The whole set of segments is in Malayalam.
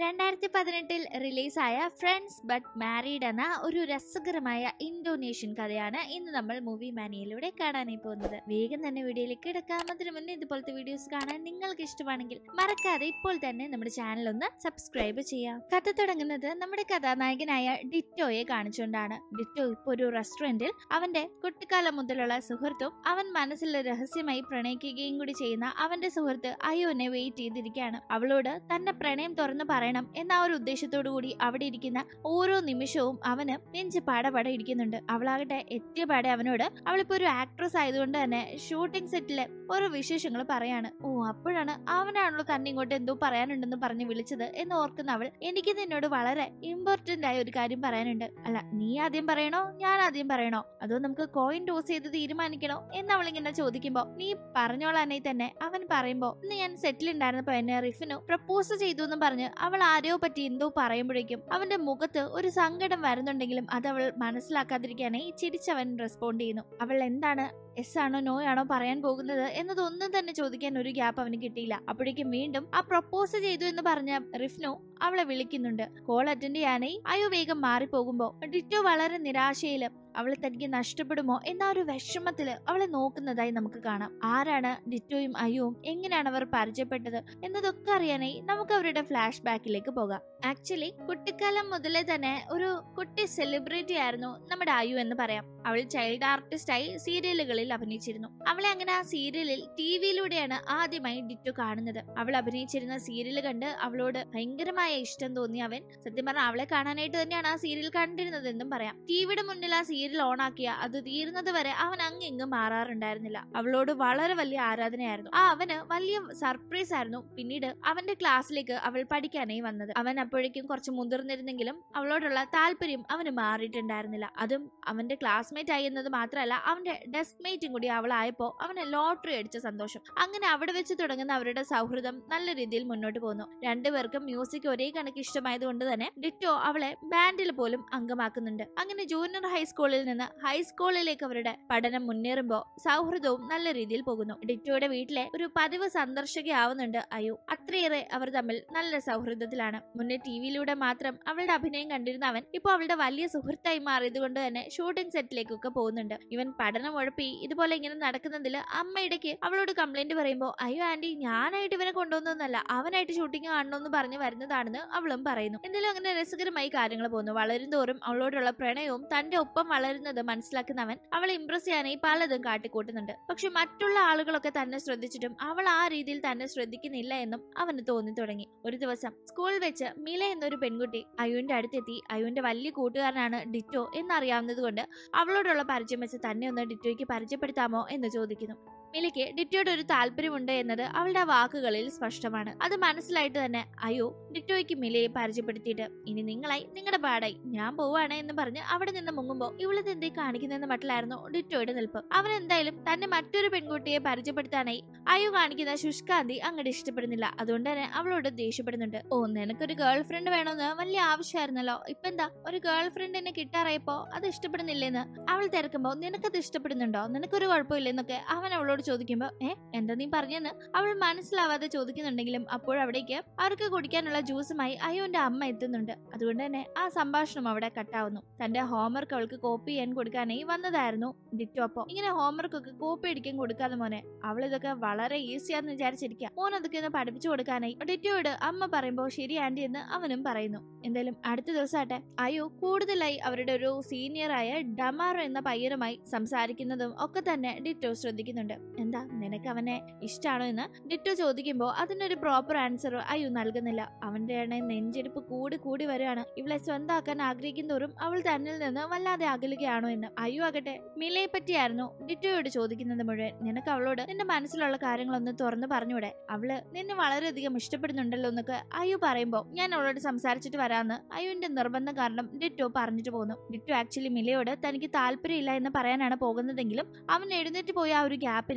രണ്ടായിരത്തി പതിനെട്ടിൽ റിലീസായ ഫ്രണ്ട്സ് ബട്ട് മാരീഡ് എന്ന ഒരു രസകരമായ ഇന്തോനേഷ്യൻ കഥയാണ് ഇന്ന് നമ്മൾ മൂവി മാനിയയിലൂടെ കാണാനായി പോകുന്നത് വേഗം തന്നെ വീഡിയോയിലേക്ക് കിടക്കാം അതിനു മുന്നേ ഇതുപോലത്തെ വീഡിയോസ് കാണാൻ നിങ്ങൾക്ക് ഇഷ്ടമാണെങ്കിൽ മറക്കാതെ ഇപ്പോൾ തന്നെ നമ്മുടെ ചാനൽ ഒന്ന് സബ്സ്ക്രൈബ് ചെയ്യാം കഥ തുടങ്ങുന്നത് നമ്മുടെ കഥാനായകനായ ഡിറ്റോയെ കാണിച്ചുകൊണ്ടാണ് ഡിറ്റോ ഇപ്പോൾ ഒരു റെസ്റ്റോറന്റിൽ അവന്റെ കുട്ടിക്കാലം മുതലുള്ള സുഹൃത്തും അവൻ മനസ്സിൽ രഹസ്യമായി പ്രണയിക്കുകയും കൂടി ചെയ്യുന്ന അവന്റെ സുഹൃത്ത് അയോനെ വെയിറ്റ് ചെയ്തിരിക്കുകയാണ് അവളോട് തന്റെ പ്രണയം തുറന്നു പറയണം എന്ന ആ ഒരു ഉദ്ദേശത്തോടു കൂടി അവിടെ ഇരിക്കുന്ന ഓരോ നിമിഷവും അവന് നെഞ്ച് പാടപാടെ ഇരിക്കുന്നുണ്ട് അവളാകട്ടെ എത്തിയ പാടെ അവനോട് അവളിപ്പോ ഒരു ആക്ട്രസ് ആയതുകൊണ്ട് തന്നെ ഷൂട്ടിംഗ് സെറ്റിലെ ഓരോ വിശേഷങ്ങൾ പറയാണ് ഓ അപ്പോഴാണ് അവനാണല്ലോ തന്നെ ഇങ്ങോട്ട് എന്തോ പറയാനുണ്ടെന്ന് പറഞ്ഞ് വിളിച്ചത് എന്ന് ഓർക്കുന്ന അവൾ എനിക്ക് നിന്നോട് വളരെ ഇമ്പോർട്ടന്റ് ആയ ഒരു കാര്യം പറയാനുണ്ട് അല്ല നീ ആദ്യം പറയണോ ഞാൻ ആദ്യം പറയണോ അതോ നമുക്ക് കോയിൻ ടോസ് ചെയ്ത് തീരുമാനിക്കണോ എന്ന് അവൾ ഇങ്ങനെ ചോദിക്കുമ്പോ നീ പറഞ്ഞോളാനേ തന്നെ അവൻ പറയുമ്പോ ഇന്ന് ഞാൻ സെറ്റിൽ ഉണ്ടായിരുന്നപ്പോ എന്നെ റിഫിനു പ്രപ്പോസ് ചെയ്തു എന്ന് പറഞ്ഞ് അവൾ ആരെയോ പറ്റി എന്തോ പറയുമ്പോഴേക്കും അവന്റെ മുഖത്ത് ഒരു സങ്കടം വരുന്നുണ്ടെങ്കിലും അത് അവൾ മനസ്സിലാക്കാതിരിക്കാനായി ചിരിച്ചവൻ റെസ്പോണ്ട് ചെയ്യുന്നു അവൾ എന്താണ് എസ് ആണോ നോ ആണോ പറയാൻ പോകുന്നത് എന്നതൊന്നും തന്നെ ചോദിക്കാൻ ഒരു ഗ്യാപ്പ് അവന് കിട്ടിയില്ല അപ്പോഴേക്കും വീണ്ടും ആ പ്രപ്പോസ് ചെയ്തു എന്ന് പറഞ്ഞ റിഫ്നു അവളെ വിളിക്കുന്നുണ്ട് കോൾ അറ്റൻഡ് ചെയ്യാനായി അയ്യോ വേഗം മാറിപ്പോകുമ്പോ ഡിറ്റോ വളരെ നിരാശയില് അവളെ തനിക്ക് നഷ്ടപ്പെടുമോ എന്ന ഒരു വിഷമത്തില് അവളെ നോക്കുന്നതായി നമുക്ക് കാണാം ആരാണ് ഡിറ്റോയും അയ്യവും എങ്ങനെയാണ് അവർ പരിചയപ്പെട്ടത് എന്നതൊക്കെ അറിയാനായി നമുക്ക് അവരുടെ ഫ്ലാഷ് ബാക്കിലേക്ക് പോകാം ആക്ച്വലി കുട്ടിക്കാലം മുതലേ തന്നെ ഒരു കുട്ടി സെലിബ്രിറ്റി ആയിരുന്നു നമ്മുടെ അയ്യു എന്ന് പറയാം അവൾ ചൈൽഡ് ആർട്ടിസ്റ്റായി സീരിയലുകളിൽ അഭിനയിച്ചിരുന്നു അവളെ അങ്ങനെ ആ സീരിയലിൽ ടി വിയിലൂടെയാണ് ആദ്യമായി ഡിറ്റു കാണുന്നത് അവൾ അഭിനയിച്ചിരുന്ന സീരിയൽ കണ്ട് അവളോട് ഭയങ്കരമായ ഇഷ്ടം തോന്നി അവൻ സത്യം പറഞ്ഞാൽ അവളെ കാണാനായിട്ട് തന്നെയാണ് ആ സീരിയൽ കണ്ടിരുന്നതെന്നും പറയാം ടിവിയുടെ മുന്നിൽ ആ സീരിയൽ ഓണാക്കിയ അത് തീരുന്നത് വരെ അവൻ അങ്ങിങ്ങും മാറാറുണ്ടായിരുന്നില്ല അവളോട് വളരെ വലിയ ആരാധനയായിരുന്നു ആ അവന് വലിയ സർപ്രൈസ് ആയിരുന്നു പിന്നീട് അവന്റെ ക്ലാസ്സിലേക്ക് അവൾ പഠിക്കാനായി വന്നത് അവൻ അപ്പോഴേക്കും കുറച്ച് മുതിർന്നിരുന്നെങ്കിലും അവളോടുള്ള താല്പര്യം അവന് മാറിയിട്ടുണ്ടായിരുന്നില്ല അതും അവന്റെ ക്ലാസ്മേറ്റ് ആയി എന്നത് മാത്രമല്ല അവന്റെ ഡെസ്ക് മേറ്റും കൂടി അവളായപ്പോ അവന് ലോട്ടറി അടിച്ച സന്തോഷം അങ്ങനെ അവിടെ വെച്ച് തുടങ്ങുന്ന അവരുടെ സൗഹൃദം നല്ല രീതിയിൽ മുന്നോട്ട് പോകുന്നു രണ്ടുപേർക്കും മ്യൂസിക് ഒരേ കണക്ക് ഇഷ്ടമായതുകൊണ്ട് തന്നെ ഡിറ്റോ അവളെ ബാൻഡിൽ പോലും അംഗമാക്കുന്നുണ്ട് അങ്ങനെ ജൂനിയർ ഹൈസ്കൂളിൽ നിന്ന് ഹൈസ്കൂളിലേക്ക് അവരുടെ പഠനം മുന്നേറുമ്പോ സൗഹൃദവും നല്ല രീതിയിൽ പോകുന്നു ഡിറ്റോയുടെ വീട്ടിലെ ഒരു പതിവ് സന്ദർശകയാവുന്നുണ്ട് അയു അത്രയേറെ അവർ തമ്മിൽ നല്ല സൗഹൃദത്തിലാണ് മുന്നേ ടിവിയിലൂടെ മാത്രം അവളുടെ അഭിനയം കണ്ടിരുന്ന അവൻ ഇപ്പൊ അവളുടെ വലിയ സുഹൃത്തായി മാറിയത് കൊണ്ട് തന്നെ ഷൂട്ടിംഗ് സെറ്റിലേക്കൊക്കെ പോകുന്നുണ്ട് ഇവൻ പഠനം ഉഴപ്പി ഇതുപോലെ ഇങ്ങനെ നടക്കുന്നതിൽ അമ്മ ഇടയ്ക്ക് അവളോട് കംപ്ലൈന്റ് പറയുമ്പോ അയ്യോ ആന്റി ഞാനായിട്ട് ഇവനെ കൊണ്ടുവന്നൊന്നല്ല അവനായിട്ട് ഷൂട്ടിംഗ് കാണണമെന്ന് പറഞ്ഞ് വരുന്നതാണെന്ന് അവളും പറയുന്നു എന്തായാലും അങ്ങനെ രസകരമായി കാര്യങ്ങൾ പോകുന്നു വളരുന്തോറും അവളോടുള്ള പ്രണയവും തന്റെ ഒപ്പം വളരുന്നത് മനസ്സിലാക്കുന്നവൻ അവളെ ഇംപ്രസ് ചെയ്യാനായി പലതും കാട്ടിക്കൂട്ടുന്നുണ്ട് പക്ഷെ മറ്റുള്ള ആളുകളൊക്കെ തന്നെ ശ്രദ്ധിച്ചിട്ടും അവൾ ആ രീതിയിൽ തന്നെ ശ്രദ്ധിക്കുന്നില്ല എന്നും അവന് തോന്നി തുടങ്ങി ഒരു ദിവസം സ്കൂളിൽ വെച്ച് മില എന്നൊരു പെൺകുട്ടി അയുവിന്റെ അടുത്തെത്തി അയുവിന്റെ വലിയ കൂട്ടുകാരനാണ് ഡിറ്റോ എന്നറിയാവുന്നത് കൊണ്ട് അവളോടുള്ള പരിചയം വെച്ച് തന്നെ ഒന്ന് ഡിറ്റോയ്ക്ക് പരിചയപ്പെടുത്താമോ എന്ന് ചോദിക്കുന്നു മിലയ്ക്ക് ഡിറ്റോയുടെ ഒരു താല്പര്യമുണ്ട് എന്നത് അവളുടെ വാക്കുകളിൽ സ്പഷ്ടമാണ് അത് മനസ്സിലായിട്ട് തന്നെ അയ്യോ ഡിറ്റോയ്ക്ക് മിലയെ പരിചയപ്പെടുത്തിയിട്ട് ഇനി നിങ്ങളായി നിങ്ങളുടെ പാടായി ഞാൻ പോവാണ് എന്ന് പറഞ്ഞ് അവിടെ നിന്ന് മുങ്ങുമ്പോ ഇവളിത് എന്തേ കാണിക്കുന്നതെന്ന് മട്ടിലായിരുന്നു ഡിറ്റോയുടെ നിൽപ്പ് അവൻ എന്തായാലും തന്നെ മറ്റൊരു പെൺകുട്ടിയെ പരിചയപ്പെടുത്താനായി അയ്യോ കാണിക്കുന്ന ശുഷ്കാന്തി അങ്ങോട്ട് ഇഷ്ടപ്പെടുന്നില്ല അതുകൊണ്ട് തന്നെ അവളോട് ദേഷ്യപ്പെടുന്നുണ്ട് ഓ നിനക്കൊരു ഗേൾ ഫ്രണ്ട് വേണമെന്ന് വലിയ ആവശ്യമായിരുന്നല്ലോ ഇപ്പൊ എന്താ ഒരു ഗേൾ ഫ്രണ്ട് എന്നെ കിട്ടാറായപ്പോ അത് ഇഷ്ടപ്പെടുന്നില്ലെന്ന് അവൾ തിരക്കുമ്പോ നിനക്കത് ഇഷ്ടപ്പെടുന്നുണ്ടോ നിനക്കൊരു കുഴപ്പമില്ലെന്നൊക്കെ അവൻ അവളോട് ചോദിക്കുമ്പോ ഏ എന്താ നീ പറഞ്ഞെന്ന് അവൾ മനസ്സിലാവാതെ ചോദിക്കുന്നുണ്ടെങ്കിലും അപ്പോഴവിടേക്ക് അവർക്ക് കുടിക്കാനുള്ള ജ്യൂസുമായി അയ്യോന്റെ അമ്മ എത്തുന്നുണ്ട് അതുകൊണ്ട് തന്നെ ആ സംഭാഷണം അവിടെ കട്ടാവുന്നു തന്റെ ഹോംവർക്ക് അവൾക്ക് കോപ്പി ചെയ്യാൻ കൊടുക്കാനായി വന്നതായിരുന്നു ഡിറ്റോ അപ്പോ ഇങ്ങനെ ഹോംവർക്ക് ഒക്കെ കോപ്പി അടിക്കാൻ കൊടുക്കാതെ മോനെ അവൾ ഇതൊക്കെ വളരെ ഈസിയാന്ന് വിചാരിച്ചിരിക്കുക മോൻ അതൊക്കെ ഒന്ന് പഠിപ്പിച്ചു കൊടുക്കാനായി ഡിറ്റോയോട് അമ്മ പറയുമ്പോ ശരി ആന്റി എന്ന് അവനും പറയുന്നു എന്തായാലും അടുത്ത ദിവസമാട്ടെ അയ്യോ കൂടുതലായി അവരുടെ ഒരു സീനിയറായ ഡമാറോ എന്ന പയ്യനുമായി സംസാരിക്കുന്നതും ഒക്കെ തന്നെ ഡിറ്റോ ശ്രദ്ധിക്കുന്നുണ്ട് എന്താ നിനക്ക് അവനെ ഇഷ്ടാണോ എന്ന് ഡിറ്റോ ചോദിക്കുമ്പോൾ അതിനൊരു പ്രോപ്പർ ആൻസർ അയ്യോ നൽകുന്നില്ല അവന്റെ ആണെ നെഞ്ചെടുപ്പ് കൂടി കൂടി വരികയാണ് ഇവളെ സ്വന്താക്കാൻ ആഗ്രഹിക്കുന്നതോറും അവൾ തന്നിൽ നിന്ന് വല്ലാതെ അകലുകയാണോ എന്ന് അയ്യോ ആകട്ടെ മിലയെ പറ്റിയായിരുന്നു ഡിറ്റോയോട് ചോദിക്കുന്നത് മുഴുവൻ നിനക്ക് അവളോട് നിന്റെ മനസ്സിലുള്ള കാര്യങ്ങളൊന്ന് തുറന്നു പറഞ്ഞൂടെ അവള് നിന്നെ വളരെയധികം ഇഷ്ടപ്പെടുന്നുണ്ടല്ലോ എന്നൊക്കെ അയ്യോ പറയുമ്പോ ഞാൻ അവളോട് സംസാരിച്ചിട്ട് വരാന്ന് അയ്യോന്റെ നിർബന്ധം കാരണം ഡിറ്റോ പറഞ്ഞിട്ട് പോകുന്നു ഡിറ്റോ ആക്ച്വലി മിലയോട് തനിക്ക് താല്പര്യമില്ല എന്ന് പറയാനാണ് പോകുന്നതെങ്കിലും അവൻ എഴുന്നേറ്റ് പോയ ആ ഒരു ഗ്യാപ്പിന്